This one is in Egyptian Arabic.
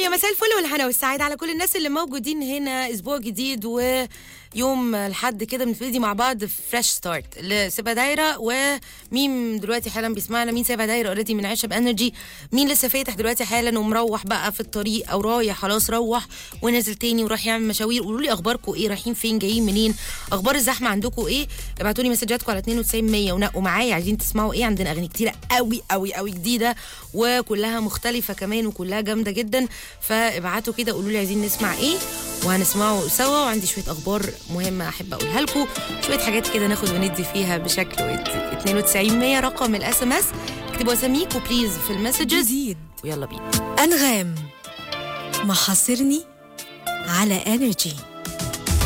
يا مساء الفل والهنا والسعادة على كل الناس اللي موجودين هنا اسبوع جديد ويوم الحد كده بنبتدي مع بعض فريش ستارت لسيبها دايره ومين دلوقتي حالا بيسمعنا مين سيبها دايره اوريدي من عشب انرجي مين لسه فاتح دلوقتي حالا ومروح بقى في الطريق او رايح خلاص روح ونازل تاني وراح يعمل مشاوير قولوا لي اخباركم ايه رايحين فين جايين منين اخبار الزحمه عندكم ايه ابعتوا لي مسجاتكم على 92 100 ونقوا معايا عايزين تسمعوا ايه عندنا اغاني كتيره قوي قوي قوي جديده وكلها مختلفه كمان وكلها جامده جدا فابعتوا كده قولوا لي عايزين نسمع ايه وهنسمعه سوا وعندي شويه اخبار مهمه احب اقولها لكم شويه حاجات كده ناخد وندي فيها بشكل ودي 92 100 رقم الاس ام اس اكتبوا اساميكم بليز في المسجز جديد ويلا بينا أنغام محاصرني على انرجي